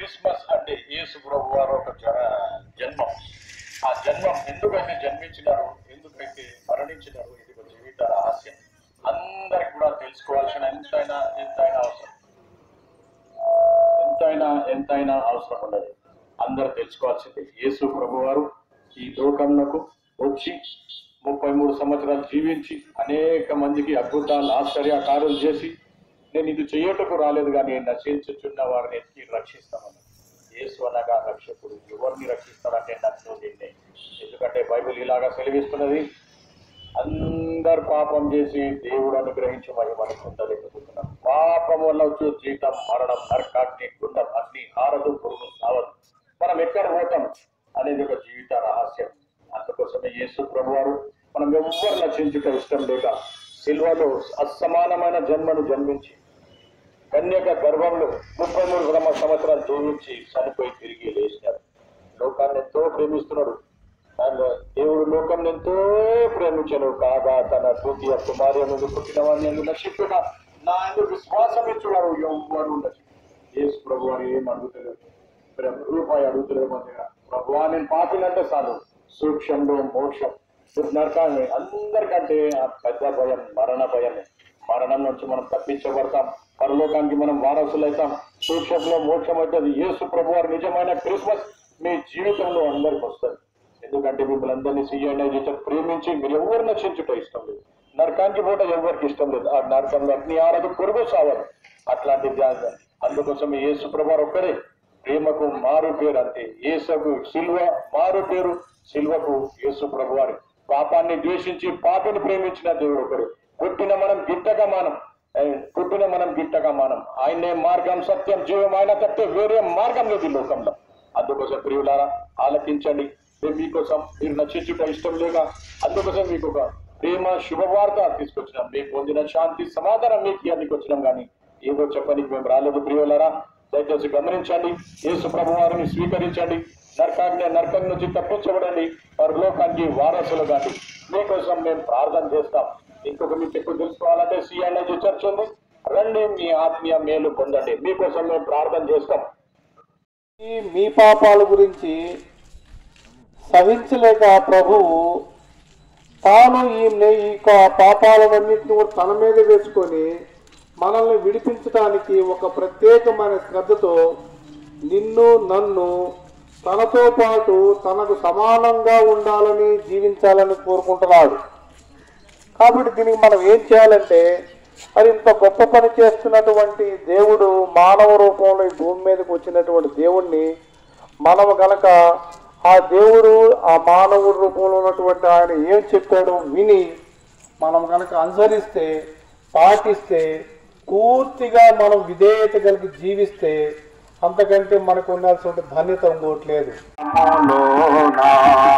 Christmas అంటే యేసు ప్రభు వారు ఒక జ- జన్మం ఆ జన్మం ఎందుకైతే జన్మించినారు ఎందుకైతే మరణించినారు ఇది ఒక జీవిత రహస్యం అందరికి కూడా తెలుసుకోవాల్సిన ఎంతైనా ఎంతైనా అవసరం ఎంతైనా ఎంతైనా అవసరం ఉన్నది అందరు తెలుసుకోవాల్సింది యేసు ప్రభు వారు ఈ లోకంలో వచ్చి ముప్పై మూడు సంవత్సరాలు జీవించి అనేక మందికి అద్భుతాలు ఆశ్చర్య కార్యాలు చేసి నేను ఇది చేయటకు రాలేదు కానీ నశించుచున్న వారిని ఎత్తి రక్షిస్తామని యేసు అనగా రక్షకుడు ఎవరిని రక్షిస్తాడంటే నన్ను నిన్నే ఎందుకంటే బైబిల్ ఇలాగా సెలవిస్తున్నది అందరు పాపం చేసి దేవుడు అనుగ్రహించి మహిమను పొందలేకపోతున్నారు పాపం వల్ల వచ్చే జీతం మరణం నరకాగ్ని గుండం అగ్ని హారదు పురుగు సావదు మనం ఎక్కడ పోతాం అనేది ఒక జీవిత రహస్యం అందుకోసమే యేసు ప్రభు వారు మనం ఎవ్వరు నశించుట ఇష్టం లేక సిల్వలో అసమానమైన జన్మను జన్మించి కన్యక గర్భంలో ముప్పై మూడు గ్రామ సంవత్సరాలు జీవించి చనిపోయి తిరిగి లేచినాడు లోకాన్ని ఎంతో ప్రేమిస్తున్నాడు ఆయన దేవుడు లోకం ఎంతో ప్రేమించను కాగా తన తృతీయ కుమారి నుండి పుట్టిన వాడిని ఎందుకు నశించుట నా ఎందుకు విశ్వాసం ఇచ్చున్నారు ఎవ్వరు నశి యేసు ప్రభు అని ఏం అడుగుతలేదు ప్రేమ రూపాయి అడుగుతలేదు మన దగ్గర ప్రభు నేను పాపినంటే చాలు సూక్ష్మంలో మోక్షం నరకాన్ని అందరికంటే ఆ పెద్ద భయం మరణ భయమే మరణం నుంచి మనం తప్పించబడతాం పరలోకానికి మనం వారసులైతాం సూక్ష్మంలో మోక్షం అవుతుంది యేసు ప్రభు వారి నిజమైన క్రిస్మస్ మీ జీవితంలో అందరికి వస్తుంది ఎందుకంటే మిమ్మల్ని అందరినీ సీఎంఐ చేసారు ప్రేమించి మీరు ఎవరు నశించుట ఇష్టం లేదు నరకానికి పోట ఎవరికి ఇష్టం లేదు ఆ నరకంలో అగ్ని ఆరదు పొరుగు సావరు అట్లాంటి ధ్యానం అందుకోసం యేసు ప్రభు వారు ఒక్కడే ప్రేమకు మారు పేరు అంతే యేసుకు సిల్వ మారు పేరు సిల్వకు యేసు ప్రభు వారి పాపాన్ని ద్వేషించి పాపిని ప్రేమించిన దేవుడు ఒకడు పుట్టిన మనం గిట్టగా మానం ఏ, పుట్టిన మనం గిట్టగా మానం ఆయనే మార్గం సత్యం జీవం ఆయన తప్పితే వేరే మార్గం లేదు ఈ లోకంలో అందుకోసం ప్రియులారా ఆలకించండి మేము మీకోసం మీరు నచ్చించుట ఇష్టం లేక అందుకోసం మీకు ఒక ప్రేమ శుభవార్త తీసుకొచ్చినాం మీకు పొందిన శాంతి సమాధానం మీకు ఇవన్నీ వచ్చినాం కానీ ఏదో చెప్పనికి మేము రాలేదు ప్రియులారా దయచేసి గమనించండి యేసు ప్రభు వారిని స్వీకరించండి నరకాగ్ని నరకం నుంచి తప్పించబడండి పరలోకానికి వారసులు కానీ మీకోసం మేము ప్రార్థన చేస్తాం ఇంకొక మీకు ఎక్కువ తెలుసుకోవాలంటే సిఎన్ఐజీ చర్చ్ ఉంది రండి మీ ఆత్మీయ మేలు పొందండి మీకోసం మేము ప్రార్థన చేస్తాం ఈ మీ పాపాల గురించి సహించలేక ప్రభువు తాను ఈ నే- ఈ కా- పాపాలన్నింటిని కూడా తన మీద వేసుకొని మనల్ని విడిపించడానికి ఒక ప్రత్యేకమైన శ్రద్ధతో నిన్ను నన్ను తనతో పాటు తనకు సమానంగా ఉండాలని జీవించాలని కోరుకుంటున్నాడు కాబట్టి దీనికి మనం ఏం చేయాలంటే మరి ఇంత గొప్ప పని చేస్తున్నటువంటి దేవుడు మానవ రూపంలో ఈ భూమి మీదకి వచ్చినటువంటి దేవుణ్ణి మనం గనక ఆ దేవుడు ఆ మానవుడి రూపంలో ఉన్నటువంటి ఆయన ఏం చెప్పాడో విని మనం కనుక అనుసరిస్తే పాటిస్తే పూర్తిగా మనం విధేయత కలిగి జీవిస్తే అంతకంటే మనకు ఉండాల్సిన ధన్యత ఇంకోట్లేదు లోనా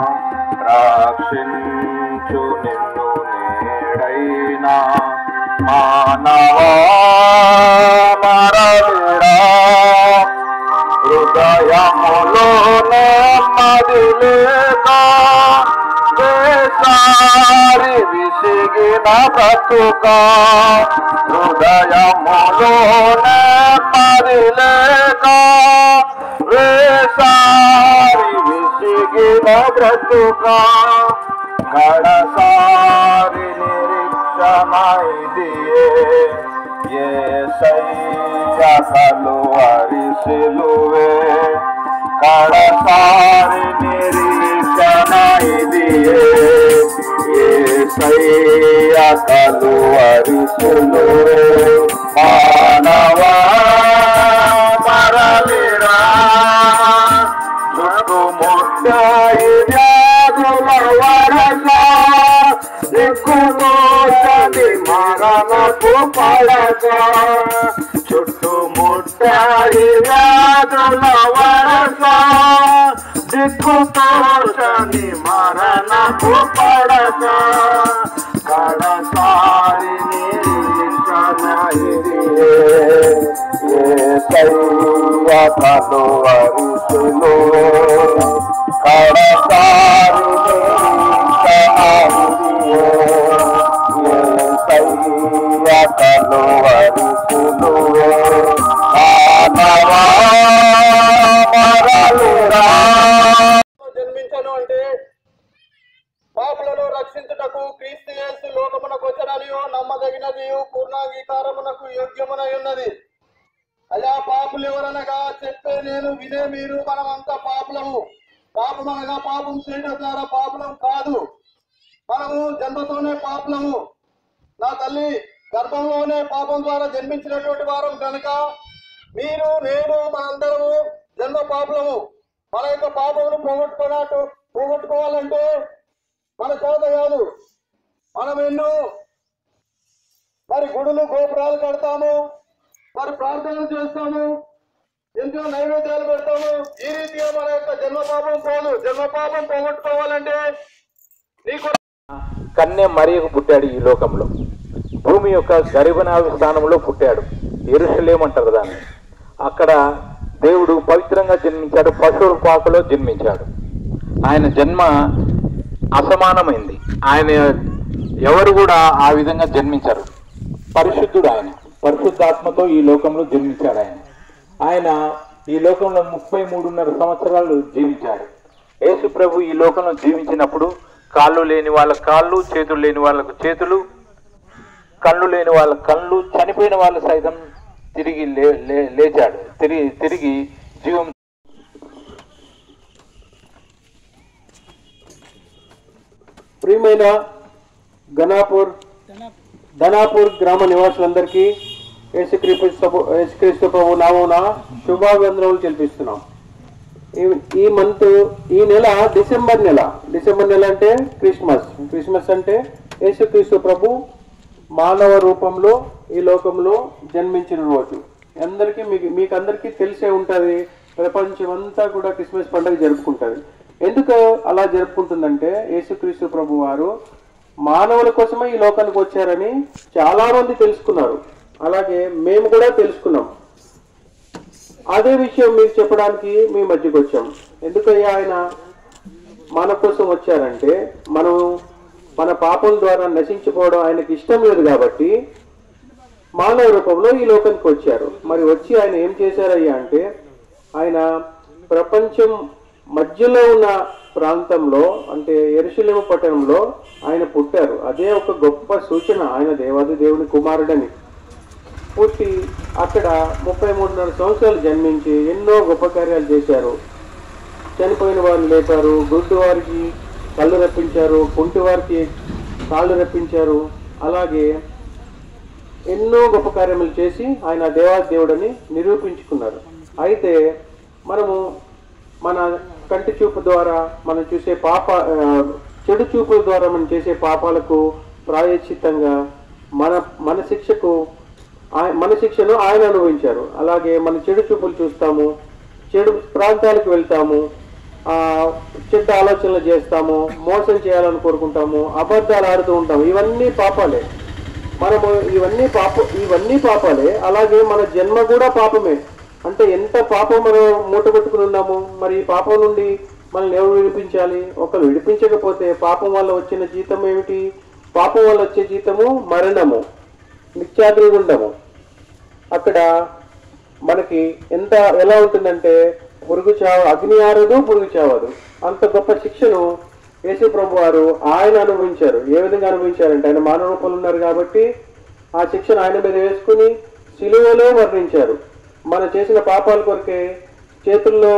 రక్షించు నిన్ను నేడైనా మానవా మరలిరా హృదయములో నెమ్మది లేక వేసారి విసిగిన బ్రతుక హృదయములో నెమ్మది లేక వేసారి విసిగిన బ్రతుక కడసారి నిరీక్షణ ఇదియే ఏ సయ్యకలు అరిసిలువే కడసారి నిరీక్షణ ఇదియే ఏ సయ్యకలు అరిసిలువే మానవా మరలిరా చుట్టుముట్టాయి వ్యాధుల వరస దిక్కుమోచని మరణపు పడక చుట్టుముట్టాయి వ్యాధుల వరస దిక్కుతోచని మరణపు పడక కడసారి నిరీక్షణ ఇదియే ఏ సైవకలు అరుసులు కడసారి నిరీక్షణ ఇదియే ఏ సైవకలు అరుసులు మానవా అంగీకారమునకు యోగ్యమునై ఉన్నది అయ్యా పాపులు ఎవరనగా చెప్పే నేను వినే మీరు మనమంతా పాపులము పాపం అనగా పాపం చేయడం ద్వారా పాపులం కాదు మనము జన్మతోనే పాపులము నా తల్లి గర్భంలోనే పాపం ద్వారా జన్మించినటువంటి వారం కనుక మీరు నేను మనందరము జన్మ పాపులము మన యొక్క పాపమును పోగొట్టుకున్నట్టు పోగొట్టుకోవాలంటే మన చేత కాదు మనం ఎన్నో మరి గుడులు గోపురాలు కడతాము మరి ప్రార్థనలు చేస్తాము ఎంతో నైవేద్యాలు పెడతాము ఈ రీతిగా మన యొక్క జన్మ పాపం పోదు జన్మ పాపం పోగొట్టుకోవాలంటే నీకు కన్య మరియకు పుట్టాడు ఈ లోకంలో భూమి యొక్క గరిబనాభి స్థానంలో పుట్టాడు ఎరుసలేమంటారు దాన్ని అక్కడ దేవుడు పవిత్రంగా జన్మించాడు పశువుల పాకలో జన్మించాడు ఆయన జన్మ అసమానమైంది ఆయన ఎవరు కూడా ఆ విధంగా జన్మించారు పరిశుద్ధుడు ఆయన పరిశుద్ధాత్మతో ఈ లోకంలో జన్మించాడు ఆయన ఆయన ఈ లోకంలో ముప్పై మూడున్నర సంవత్సరాలు జీవించాడు యేసు ప్రభు ఈ లోకంలో జీవించినప్పుడు కాళ్ళు లేని వాళ్ళ కాళ్ళు చేతులు లేని వాళ్ళకు చేతులు కళ్ళు లేని వాళ్ళ కళ్ళు చనిపోయిన వాళ్ళు సైతం తిరిగి లే లే- లేచాడు తిరిగి తిరిగి జీవం ప్రియమైన గణాపూర్ ధనాపూర్ గ్రామ నివాసులందరికీ యేసుక్రీస్తు ప్రభు- యేసుక్రీస్తు ప్రభు నామమున శుభాభివందనములు తెలిపిస్తున్నాం ఈ- ఈ మంత్ ఈ నెల డిసెంబర్ నెల డిసెంబర్ నెల అంటే క్రిస్మస్ క్రిస్మస్ అంటే యేసుక్రీస్తు ప్రభు మానవ రూపంలో ఈ లోకంలో జన్మించిన రోజు అందరికీ మీకు మీకు అందరికీ తెలిసే ఉంటుంది ప్రపంచం అంతా కూడా క్రిస్మస్ పండుగ జరుపుకుంటుంది ఎందుకు అలా జరుపుకుంటుందంటే యేసుక్రీస్తు ప్రభు వారు మానవుల కోసమే ఈ లోకానికి వచ్చారని చాలా మంది తెలుసుకున్నారు అలాగే మేము కూడా తెలుసుకున్నాం అదే విషయం మీకు చెప్పడానికి మీ మధ్యకి వచ్చాం ఎందుకయ్యా ఆయన మన కోసం వచ్చారంటే మనం మన పాపం ద్వారా నశించిపోవడం ఆయనకి ఇష్టం లేదు కాబట్టి మానవ రూపంలో ఈ లోకానికి వచ్చారు మరి వచ్చి ఆయన ఏం చేశారయ్యా అంటే ఆయన ప్రపంచం మధ్యలో ఉన్న ప్రాంతంలో అంటే ఎరుశలేము పట్టణంలో ఆయన పుట్టారు అదే ఒక గొప్ప సూచన ఆయన దేవాది దేవుని కుమారుడని పుట్టి అక్కడ ముప్పై మూడున్నర సంవత్సరాలు జన్మించి ఎన్నో గొప్ప కార్యాలు చేశారు చనిపోయిన వారిని లేపారు గుడ్డు వారికి కళ్ళు రప్పించారు కుంటి వారికి కాళ్ళు రప్పించారు అలాగే ఎన్నో గొప్ప కార్యములు చేసి ఆయన దేవాది దేవుడని నిరూపించుకున్నారు అయితే మనము మన కంటి చూపు ద్వారా మనం చూసే పాప ఆ, చెడు చూపుల ద్వారా మనం చేసే పాపాలకు ప్రాయశ్చిత్తంగా మన మన శిక్షకు ఆయ- మన శిక్షను ఆయన అనుభవించారు అలాగే మన చెడు చూపులు చూస్తాము చెడు ప్రాంతాలకు వెళ్తాము ఆ చెడ్డ ఆలోచనలు చేస్తాము మోసం చేయాలని కోరుకుంటాము అబద్ధాలు ఆడుతూ ఉంటాము ఇవన్నీ పాపాలే మనము ఇవన్నీ పాప ఇవన్నీ పాపాలే అలాగే మన జన్మ కూడా పాపమే అంటే ఎంత పాపం మనం మూటగొట్టుకుని ఉన్నాము మరి ఈ పాపం నుండి మనల్ని ఎవరు విడిపించాలి ఒకరు విడిపించకపోతే పాపం వల్ల వచ్చిన జీతం ఏమిటి పాపం వల్ల వచ్చే జీతము మరణము నిత్యాగ్నిగుండము అక్కడ మనకి ఎంత ఎలా ఉంటుందంటే పురుగు చావ అగ్ని ఆరదు పురుగు చావదు అంత గొప్ప శిక్షను యేసు ప్రభు వారు ఆయన అనుభవించారు ఏ విధంగా అనుభవించారంటే ఆయన మానవ రూపంలో ఉన్నారు కాబట్టి ఆ శిక్షను ఆయన మీద వేసుకుని సిలువలో వర్ణించారు మన చేసిన పాపాల కొరకే చేతుల్లో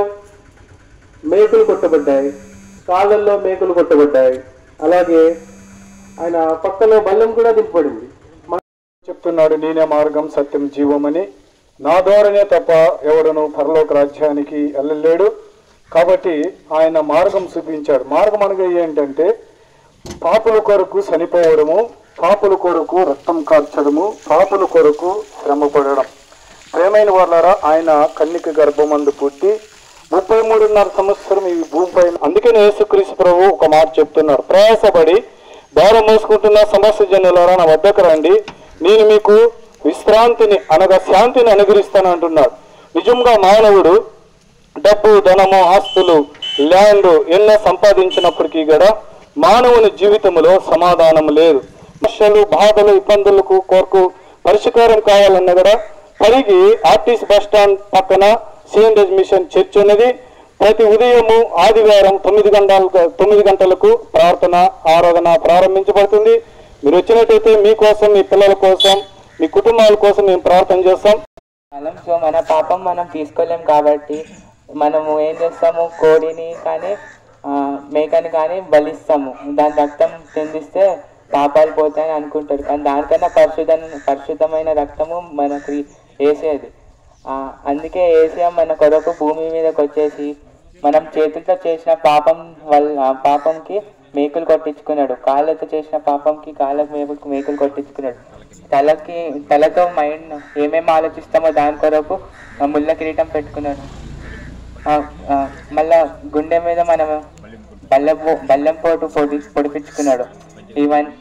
మేకులు కొట్టబడ్డాయి కాళ్ళల్లో మేకులు కొట్టబడ్డాయి అలాగే ఆయన పక్కలో బల్లం కూడా దింపబడింది చెప్తున్నాడు నేనే మార్గం సత్యం జీవమని నా ద్వారానే తప్ప ఎవడను పరలోక రాజ్యానికి వెళ్ళలేడు కాబట్టి ఆయన మార్గం చూపించాడు మార్గం అనగా ఏంటంటే పాపుల కొరకు చనిపోవడము పాపుల కొరకు రక్తం కార్చడము పాపుల కొరకు శ్రమపడడం ప్రేమైన వాళ్ళారా ఆయన కన్నిక గర్భమందు పుట్టి ముప్పై మూడున్నర సంవత్సరం ఈ భూమిపై అందుకనే యేసుక్రీస్తు ప్రభు ఒక మాట చెప్తున్నారు ప్రయాసపడి భారం మోసుకుంటున్న సమస్య జనులారా నా వద్దకు రండి నేను మీకు విశ్రాంతిని అనగా శాంతిని అనుగ్రహిస్తాను అంటున్నాడు నిజంగా మానవుడు డబ్బు ధనము ఆస్తులు ల్యాండ్ ఎన్నో సంపాదించినప్పటికీ కూడా మానవుని జీవితంలో సమాధానం లేదు సమస్యలు బాధలు ఇబ్బందులకు కొరకు పరిష్కారం కావాలన్నా కూడా పరిగి ఆర్టీసీ బస్ స్టాండ్ పక్కన సిఎండెస్ మిషన్ చర్చ్ ఉన్నది ప్రతి ఉదయము ఆదివారం తొమ్మిది గంటలకు తొమ్మిది గంటలకు ప్రార్థన ఆరాధన ప్రారంభించబడుతుంది మీరు వచ్చినట్టయితే మీకోసం మీ పిల్లల కోసం మీ కుటుంబాల కోసం మేము ప్రార్థన చేస్తాం మనం సో మన పాపం మనం తీసుకోలేం కాబట్టి మనము ఏం చేస్తాము కోడిని కానీ ఆ, మేకని కానీ బలిస్తాము దాని రక్తం చెందిస్తే పాపాలు పోతాయని అనుకుంటారు కానీ దానికన్నా పరిశుద్ధ పరిశుద్ధమైన రక్తము మనకు వేసేది ఆ, అందుకే ఏసియా మన కొరకు భూమి మీదకి వచ్చేసి మనం చేతులతో చేసిన పాపం వల్ల ఆ పాపంకి మేకులు కొట్టించుకున్నాడు కాళ్ళతో చేసిన పాపంకి కాళ్ళకు మేకులు మేకులు కొట్టించుకున్నాడు తలకి తలతో మైండ్ ఏమేమి ఆలోచిస్తామో దాని కొరకు ఆ ముళ్ళ కిరీటం పెట్టుకున్నాడు ఆ, ఆ, మళ్ళా గుండె మీద మనం బల్లెం బల్లెం పోటు పొడి పొడిపించుకున్నాడు ఇవన్నీ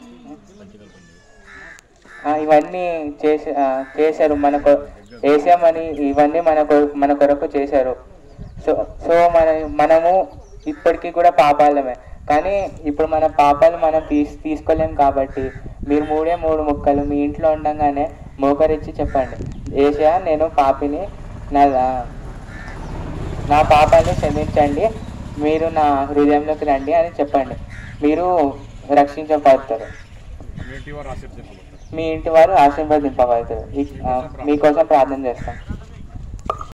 ఆ, ఇవన్నీ చేసి ఆ, చేశారు మన కొ- వేసామని ఇవన్నీ మన కొ- మన కొరకు చేశారు సో సో మన మనము ఇప్పటికీ కూడా పాపాలమే కానీ ఇప్పుడు మన పాపాలు మనం తీస్ తీసుకోలేం కాబట్టి మీరు మూడే మూడు ముక్కలు మీ ఇంట్లో ఉండగానే మోకరిచ్చి చెప్పండి ఏసా నేను పాపిని నా నా పాపాన్ని క్షమించండి మీరు నా హృదయంలోకి రండి అని చెప్పండి మీరు రక్షించబడతారు మీ ఇంటి వారు ఆశీర్వదింపబడతారు ఈ- ఆ, మీకోసం ప్రార్థన చేస్తాం